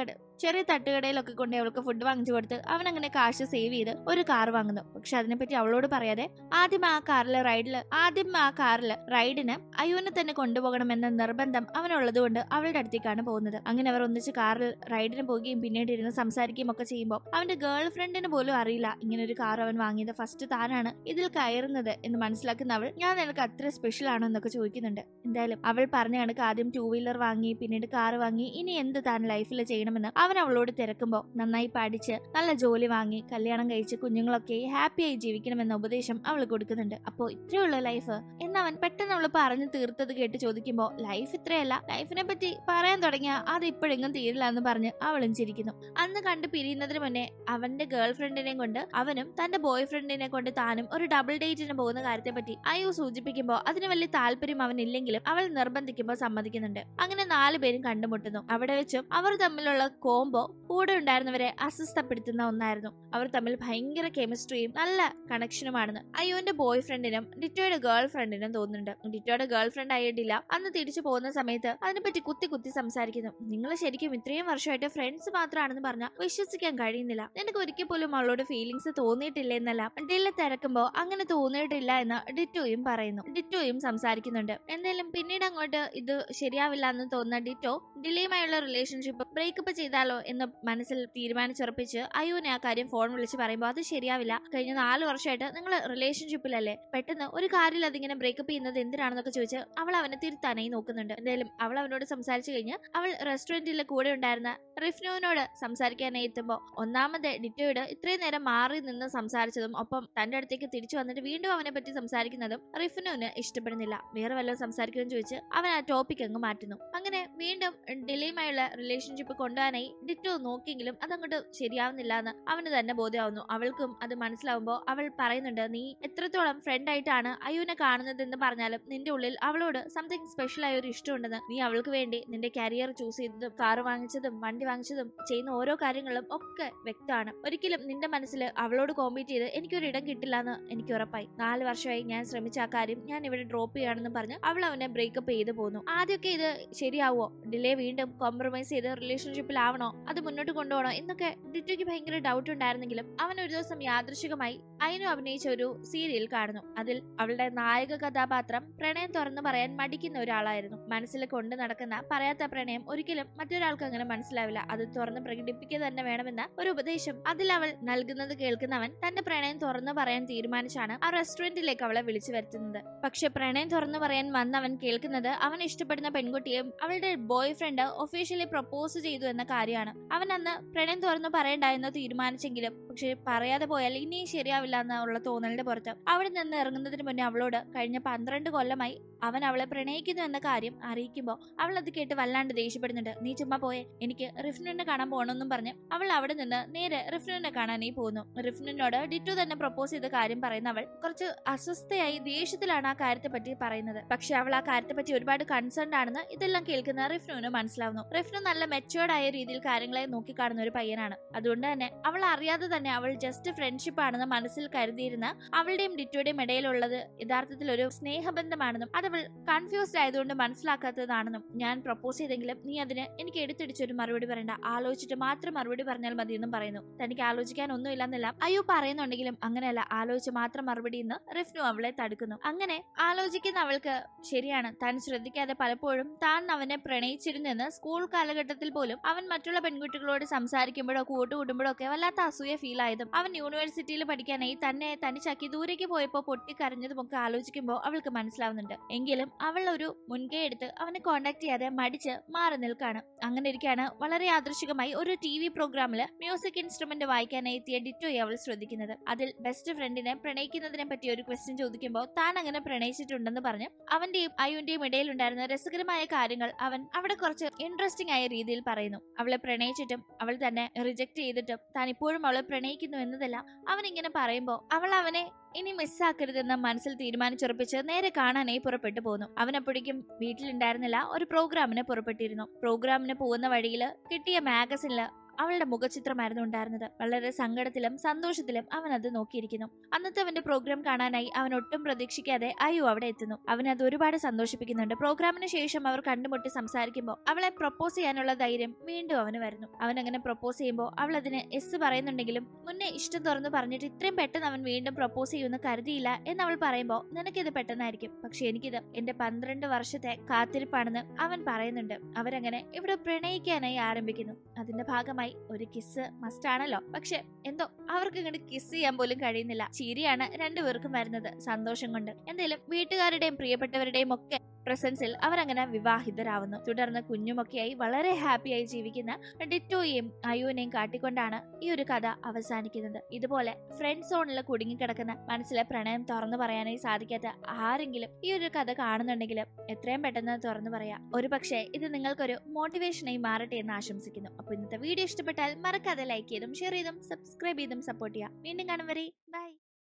ചെറിയ തട്ടുകടയിലൊക്കെ കൊണ്ട് അവൾക്ക് ഫുഡ് വാങ്ങിച്ചു കൊടുത്ത് അവൻ അങ്ങനെ കാശ് സേവ് ചെയ്ത് ഒരു കാർ വാങ്ങുന്നു പക്ഷെ അതിനെപ്പറ്റി അവളോട് പറയാതെ ആദ്യം ആ കാറിലെ റൈഡില് ആദ്യം ആ കാറില് റൈഡിന് അയ്യോനെ തന്നെ കൊണ്ടുപോകണമെന്ന നിർബന്ധം അവനുള്ളത് കൊണ്ട് അവളുടെ അടുത്തേക്കാണ് പോകുന്നത് അങ്ങനെ അവർ ഒന്നിച്ച് കാറിൽ റൈഡിന് പോവുകയും പിന്നീട് ഇരുന്ന് സംസാരിക്കുകയും ഒക്കെ ചെയ്യുമ്പോൾ അവന്റെ ഗേൾ ഫ്രണ്ടിന് പോലും അറിയില്ല ഇങ്ങനെ ഒരു കാർ അവൻ വാങ്ങിയത് ഫസ്റ്റ് താനാണ് ഇതിൽ കയറുന്നത് എന്ന് മനസ്സിലാക്കുന്ന അവൾ ഞാൻ നിനക്ക് അത്ര സ്പെഷ്യൽ ആണോ എന്നൊക്കെ ചോദിക്കുന്നുണ്ട് എന്തായാലും അവൾ പറഞ്ഞ കണക്ക് ആദ്യം ടൂ വീലർ വാങ്ങി പിന്നീട് കാർ വാങ്ങി ഇനി എന്ത് താൻ ലൈഫിൽ ചെയ്യണമെന്ന് അവൻ അവളോട് തിരക്കുമ്പോൾ നന്നായി പഠിച്ച് നല്ല ജോലി വാങ്ങി കല്യാണം കഴിച്ച് കുഞ്ഞുങ്ങളൊക്കെ ഹാപ്പിയായി ജീവിക്കണമെന്ന ഉപദേശം അവൾ കൊടുക്കുന്നുണ്ട് അപ്പോൾ ഇത്രയുള്ള ലൈഫ് എന്നവൻ പെട്ടെന്ന് അവൾ പറഞ്ഞു തീർത്തത് കേട്ട് ചോദിക്കുമ്പോൾ ലൈഫ് ഇത്രയല്ല ലൈഫിനെ പറ്റി പറയാൻ തുടങ്ങിയ അത് ഇപ്പോഴെങ്ങും തീരില്ല എന്ന് പറഞ്ഞ് അവളും ചിരിക്കുന്നു അന്ന് കണ്ട് പിരിയുന്നതിന് മുന്നേ അവന്റെ ഗേൾ ഫ്രണ്ടിനെയും കൊണ്ട് അവനും തന്റെ ബോയ് ഫ്രണ്ടിനെ കൊണ്ട് താനും ഒരു ഡബിൾ ഡേറ്റിന് പോകുന്ന കാര്യത്തെ പറ്റി അയ്യോ സൂചിപ്പിക്കുമ്പോൾ അതിന് വലിയ താല്പര്യം അവനില്ലെങ്കിലും അവൾ നിർബന്ധിക്കുമ്പോൾ സമ്മതിക്കുന്നുണ്ട് അങ്ങനെ നാലു പേരും കണ്ടുമുട്ടുന്നു അവിടെ വെച്ചും അവർ തമ്മിലുള്ള കോംബോ കൂടെ ഉണ്ടായിരുന്നവരെ അസ്വസ്ഥപ്പെടുത്തുന്ന ഒന്നായിരുന്നു അവർ തമ്മിൽ ഭയങ്കര കെമിസ്ട്രിയും നല്ല കണക്ഷനുമാണെന്ന് അയ്യോന്റെ ബോയ് ഫ്രണ്ടിനും ഡിറ്റോയുടെ ഗേൾ ഫ്രണ്ടിനും തോന്നുന്നുണ്ട് ഡിറ്റോയുടെ ഗേൾ ഫ്രണ്ട് ആയിട്ടില്ല അന്ന് തിരിച്ചു പോകുന്ന സമയത്ത് അതിനെപ്പറ്റി കുത്തി കുത്തി സംസാരിക്കുന്നു നിങ്ങൾ ശരിക്കും ഇത്രയും വർഷമായിട്ട് ഫ്രണ്ട്സ് മാത്രമാണെന്ന് പറഞ്ഞാൽ വിശ്വസിക്കാൻ കഴിയുന്നില്ല നിനക്ക് ഒരിക്കൽ പോലും അവളോട് ഫീലിങ്സ് തോന്നിയിട്ടില്ല എന്നല്ല ഡില്ല തിരക്കുമ്പോ അങ്ങനെ തോന്നിയിട്ടില്ല എന്ന് ഡിറ്റോയും പറയുന്നു ഡിറ്റോയും സംസാരിക്കുന്നുണ്ട് എന്തായാലും പിന്നീട് അങ്ങോട്ട് ഇത് ശരിയാവില്ല എന്ന് തോന്നുന്ന ഡിറ്റോ ഡില്ലയുമായുള്ള റിലേഷൻഷിപ്പ് ബ്രേക്കപ്പ് ചെയ്താലോ എന്ന് മനസ്സിൽ തീരുമാനിച്ചുറപ്പിച്ച് അയ്യോനെ ആ കാര്യം ഫോൺ വിളിച്ച് പറയുമ്പോൾ അത് ശരിയാവില്ല കഴിഞ്ഞ നാല് വർഷമായിട്ട് നിങ്ങൾ റിലേഷൻഷിപ്പിലല്ലേ പെട്ടെന്ന് ഒരു കാര്യത്തിൽ അതിങ്ങനെ ബ്രേക്കപ്പ് ചെയ്യുന്നത് എന്തിനാണെന്നൊക്കെ ചോദിച്ച് അവൾ അവനെ തിരുത്താനായി നോക്കുന്നുണ്ട് എന്തായാലും അവൾ അവനോട് സംസാരിച്ചു കഴിഞ്ഞ് അവൾ റെസ്റ്റോറന്റിലെ കൂടെ ഉണ്ടായിരുന്ന റിഫ്നുവിനോട് സംസാരിക്കാനായി എത്തുമ്പോൾ ഒന്നാമത് ഡിറ്റോയോട് ഇത്രയും നേരം മാറി നിന്ന് സംസാരിച്ചതും ഒപ്പം തന്റെ അടുത്തേക്ക് തിരിച്ചു വന്നിട്ട് വീണ്ടും അവനെ പറ്റി സംസാരിക്കുന്നതും റിഫ്നുവിന് ഇഷ്ടപ്പെടുന്നില്ല വേറെ വല്ലതും സംസാരിക്കുമെന്ന് ചോദിച്ച് അവൻ ആ ടോപ്പിക് അങ്ങ് മാറ്റുന്നു അങ്ങനെ വീണ്ടും ഡിലയുമായുള്ള റിലേഷൻഷിപ്പ് കൊണ്ടുപോകാനായി ഡിറ്റോ നോക്കിയെങ്കിലും അതങ്ങോട്ട് ശരിയാവുന്നില്ല എന്ന് അവന് തന്നെ ബോധ്യമാവുന്നു അവൾക്കും അത് മനസ്സിലാവുമ്പോൾ അവൾ പറയുന്നുണ്ട് നീ എത്രത്തോളം ഫ്രണ്ട് ആയിട്ടാണ് അയ്യൂനെ കാണുന്നതെന്ന് പറഞ്ഞാലും നിന്റെ ഉള്ളിൽ അവളോട് സംതിങ് സ്പെഷ്യൽ ആയ ഒരു ഇഷ്ടമുണ്ടെന്ന് നീ അവൾക്ക് വേണ്ടി നിന്റെ കരിയർ ചൂസ് ചെയ്തതും കാറ് വാങ്ങിച്ചതും വണ്ടി വാങ്ങിച്ചതും ചെയ്യുന്ന ഓരോ കാര്യങ്ങളും ഒക്കെ വ്യക്തമാണ് ഒരിക്കലും നിന്റെ മനസ്സിൽ അവളോട് കോമ്പീറ്റ് ചെയ്ത് എനിക്കൊരു ഇടം കിട്ടില്ല എന്ന് എനിക്ക് ഉറപ്പായി നാല് വർഷമായി ഞാൻ ശ്രമിച്ച ആ കാര്യം ഞാൻ ഇവിടെ ഡ്രോപ്പ് ചെയ്യുകയാണെന്ന് പറഞ്ഞ് അവൾ അവനെ ബ്രേക്കപ്പ് ചെയ്തു പോന്നു ആദ്യമൊക്കെ ഇത് ശരിയാവോ ഡിലേ വീണ്ടും കോംപ്രമൈസ് ചെയ്ത് റിലേഷൻഷിപ്പിലാവണോ അത് മുന്നോട്ട് കൊണ്ടുപോകണോ എന്നൊക്കെ ഡിറ്റോയ്ക്ക് ഭയങ്കര ഡൗട്ട് ഉണ്ടായിരുന്നെങ്കിലും അവൻ ഒരു ദിവസം യാദൃശികമായി അയിനു അഭിനയിച്ച ഒരു സീരിയൽ കാണുന്നു അതിൽ അവളുടെ നായക കഥാപാത്രം പ്രണയം തുറന്നു പറയാൻ മടിക്കുന്ന ഒരാളായിരുന്നു മനസ്സിൽ കൊണ്ടു നടക്കുന്ന പറയാത്ത പ്രണയം ഒരിക്കലും മറ്റൊരാൾക്ക് അങ്ങനെ മനസ്സിലാവില്ല അത് തുറന്ന് പ്രകടിപ്പിക്കുക തന്നെ വേണമെന്ന ഒരു ഉപദേശം അതിൽ അവൾ നൽകുന്നത് കേൾക്കുന്നവൻ തന്റെ പ്രണയം തുറന്നു പറയാൻ തീരുമാനിച്ചാണ് ആ റെസ്റ്റോറന്റിലേക്ക് അവളെ വിളിച്ചു വരുത്തുന്നത് പക്ഷെ പ്രണയം തുറന്നു പറയാൻ വന്നവൻ കേൾക്കുന്നത് അവൻ ഇഷ്ടപ്പെടുന്ന പെൺകുട്ടിയും അവളുടെ ബോയ് ഫ്രണ്ട് ഒഫീഷ്യലി പ്രപ്പോസ് ചെയ്തു എന്ന കാര്യമാണ് അവൻ അന്ന് പ്രണയം തുറന്നു പറയണ്ട എന്ന് തീരുമാനിച്ചെങ്കിലും പക്ഷെ പറയാതെ പോയാൽ ഇനിയും ശരിയാവില്ല എന്നുള്ള തോന്നലിന്റെ പുറത്ത് അവിടെ നിന്ന് ഇറങ്ങുന്നതിന് മുന്നേ അവളോട് കഴിഞ്ഞ പന്ത്രണ്ട് കൊല്ലമായി അവൻ അവളെ പ്രണയിക്കുന്നു എന്ന കാര്യം അറിയിക്കുമ്പോൾ അവൾ അത് കേട്ട് വല്ലാണ്ട് ദേഷ്യപ്പെടുന്നുണ്ട് നീ ചുമ്മാ പോയെ എനിക്ക് റിഫ്നുവിനെ കാണാൻ പോകണമെന്നും പറഞ്ഞ് അവൾ അവിടെ നിന്ന് നേരെ റിഫ്നുവിനെ കാണാനായി പോകുന്നു റിഫ്നുവിനോട് ഡിറ്റു തന്നെ പ്രപ്പോസ് ചെയ്ത കാര്യം പറയുന്ന അവൾ കുറച്ച് അസ്വസ്ഥയായി ദേഷ്യത്തിലാണ് ആ കാര്യത്തെ പറ്റി പറയുന്നത് പക്ഷെ അവൾ ആ കാര്യത്തെ പറ്റി ഒരുപാട് കൺസേൺഡ് ആണെന്ന് ഇതെല്ലാം കേൾക്കുന്ന റിഫ്നുവിന് മനസ്സിലാവുന്നു റിഫ്നു നല്ല മെച്ചുവേർഡ് ആയ രീതിയിൽ കാര്യങ്ങളെ നോക്കിക്കാണുന്ന ഒരു പയ്യനാണ് അതുകൊണ്ട് തന്നെ അവൾ അറിയാതെ തന്നെ അവൾ ജസ്റ്റ് ഫ്രണ്ട്ഷിപ്പ് ആണെന്ന് മനസ്സിൽ കരുതിയിരുന്ന അവളുടെയും ഡിറ്റോയുടെയും ഇടയിലുള്ളത് യഥാർത്ഥത്തിൽ ഒരു സ്നേഹബന്ധമാണെന്നും അതവൾ കൺഫ്യൂസ്ഡ് ആയതുകൊണ്ട് മനസ്സിലാക്കാത്തതാണെന്നും ഞാൻ പ്രപ്പോസ് ചെയ്തെങ്കിലും നീ അതിന് എനിക്ക് എടുത്തിടിച്ചൊരു മറുപടി പറയണ്ട ആലോചിച്ചിട്ട് മാത്രം മറുപടി പറഞ്ഞാൽ മതിയെന്നും പറയുന്നു തനിക്ക് ആലോചിക്കാൻ ഒന്നുമില്ലെന്നല്ല അയ്യോ പറയുന്നുണ്ടെങ്കിലും അങ്ങനെയല്ല ആലോചിച്ച് മാത്രം മറുപടി എന്ന് റിഫ്നു അവളെ തടുക്കുന്നു അങ്ങനെ ആലോചിക്കുന്ന അവൾക്ക് ശരിയാണ് താൻ ശ്രദ്ധിക്കാതെ പലപ്പോഴും താൻ അവനെ പ്രണയിച്ചിരുന്നെന്ന് സ്കൂൾ കാലഘട്ടത്തിൽ പോലും അവൻ മറ്റുള്ള പെൺകുട്ടികളോട് സംസാരിക്കുമ്പോഴോ കൂട്ടുകൂടുമ്പോഴോ ഒക്കെ വല്ലാത്ത അസൂയ ഫീൽ ആയതും അവൻ യൂണിവേഴ്സിറ്റിയിൽ പഠിക്കാനായി തന്നെ തനിച്ചാക്കി ദൂരേക്ക് പോയപ്പോൾ പൊട്ടിക്കരഞ്ഞതും ഒക്കെ ആലോചിക്കുമ്പോൾ അവൾക്ക് മനസ്സിലാവുന്നുണ്ട് എങ്കിലും അവൾ ഒരു മുൻകൈ എടുത്ത് അവനെ കോണ്ടാക്ട് ചെയ്യാതെ മടിച്ച് മാറി നിൽക്കാണ് അങ്ങനെ ഇരിക്കാണ് വളരെ യാദൃശികമായി ഒരു ടി വി പ്രോഗ്രാമില് മ്യൂസിക് ഇൻസ്ട്രുമെന്റ് വായിക്കാനായി എത്തിയ ഡിറ്റോയെ അവൾ ശ്രദ്ധിക്കുന്നത് അതിൽ ബെസ്റ്റ് ഫ്രണ്ടിനെ പ്രണയിക്കുന്നതിനെ പറ്റി ഒരു ക്വസ്റ്റ്യൻ ചോദിക്കുമ്പോൾ താൻ അങ്ങനെ പ്രണയിച്ചിട്ടുണ്ടെന്ന് പറഞ്ഞ് അവന്റെയും അയ്യുന്റെയും ഇടയിലുണ്ടായിരുന്ന രസകരമായ കാര്യങ്ങൾ അവൻ അവിടെ കുറച്ച് ഇൻട്രസ്റ്റിംഗ് ആയ രീതിയിൽ പറയുന്നു അവളെ പ്രണയിച്ചിട്ടും അവൾ തന്നെ റിജക്ട് ചെയ്തിട്ടും താൻ ഇപ്പോഴും അവളെ പ്രണയിക്കുന്നു എന്നതല്ല അവൻ ഇങ്ങനെ പറയുമ്പോൾ അവൾ അവനെ ഇനി മിസ്സാക്കരുതെന്ന് മനസ്സിൽ തീരുമാനിച്ചുറപ്പിച്ച് നേരെ കാണാനായി പുറപ്പെട്ടു പോന്നു അവൻ അപ്പോഴേക്കും വീട്ടിലുണ്ടായിരുന്നില്ല ഒരു പ്രോഗ്രാമിന് പുറപ്പെട്ടിരുന്നു പ്രോഗ്രാമിന് പോകുന്ന വഴിയിൽ കിട്ടിയ മാഗസിനില് അവളുടെ മുഖചിത്രമായിരുന്നു ഉണ്ടായിരുന്നത് വളരെ സങ്കടത്തിലും സന്തോഷത്തിലും അവൻ അത് നോക്കിയിരിക്കുന്നു അന്നത്തെ അവന്റെ പ്രോഗ്രാം കാണാനായി അവൻ ഒട്ടും പ്രതീക്ഷിക്കാതെ അയ്യോ അവിടെ എത്തുന്നു അവൻ അത് ഒരുപാട് സന്തോഷിപ്പിക്കുന്നുണ്ട് പ്രോഗ്രാമിന് ശേഷം അവർ കണ്ടുമുട്ടി സംസാരിക്കുമ്പോൾ അവളെ പ്രപ്പോസ് ചെയ്യാനുള്ള ധൈര്യം വീണ്ടും അവന് വരുന്നു അവൻ അങ്ങനെ പ്രപ്പോസ് ചെയ്യുമ്പോൾ അവൾ അതിന് എസ് പറയുന്നുണ്ടെങ്കിലും മുന്നേ ഇഷ്ടം തുറന്നു പറഞ്ഞിട്ട് ഇത്രയും പെട്ടെന്ന് അവൻ വീണ്ടും പ്രപ്പോസ് ചെയ്യുമെന്ന് കരുതിയില്ല എന്ന് അവൾ പറയുമ്പോൾ നിനക്കിത് പെട്ടെന്നായിരിക്കും പക്ഷെ എനിക്കിത് എന്റെ പന്ത്രണ്ട് വർഷത്തെ കാത്തിരിപ്പാണെന്ന് അവൻ പറയുന്നുണ്ട് അവരങ്ങനെ ഇവിടെ പ്രണയിക്കാനായി ആരംഭിക്കുന്നു അതിന്റെ ഭാഗമായി ഒരു കിസ് മസ്റ്റ് ആണല്ലോ പക്ഷെ എന്തോ അവർക്ക് ഇങ്ങോട്ട് കിസ് ചെയ്യാൻ പോലും കഴിയുന്നില്ല ചിരിയാണ് രണ്ടുപേർക്കും വരുന്നത് സന്തോഷം കൊണ്ട് എന്തായാലും വീട്ടുകാരുടെയും പ്രിയപ്പെട്ടവരുടെയും ഒക്കെ പ്രസൻസിൽ അവരങ്ങനെ വിവാഹിതരാവുന്നു തുടർന്ന് കുഞ്ഞുമൊക്കെയായി വളരെ ഹാപ്പിയായി ജീവിക്കുന്ന ഡിറ്റോയെയും അയുവിനെയും കാട്ടിക്കൊണ്ടാണ് ഈ ഒരു കഥ അവസാനിക്കുന്നത് ഇതുപോലെ ഫ്രണ്ട് സോണിൽ കുടുങ്ങിക്കിടക്കുന്ന മനസ്സിലെ പ്രണയം തുറന്നു പറയാനായി സാധിക്കാത്ത ആരെങ്കിലും ഈ ഒരു കഥ കാണുന്നുണ്ടെങ്കിൽ എത്രയും പെട്ടെന്ന് തുറന്നു പറയാം ഒരു പക്ഷേ ഇത് നിങ്ങൾക്കൊരു മോട്ടിവേഷനായി മാറട്ടെ എന്ന് ആശംസിക്കുന്നു അപ്പോൾ ഇന്നത്തെ വീഡിയോ ഇഷ്ടപ്പെട്ടാൽ മറക്കാതെ ലൈക്ക് ചെയ്തും ഷെയർ ചെയ്തും സബ്സ്ക്രൈബ് ചെയ്തും സപ്പോർട്ട് ചെയ്യാം വീണ്ടും കാണും വരെ ബൈ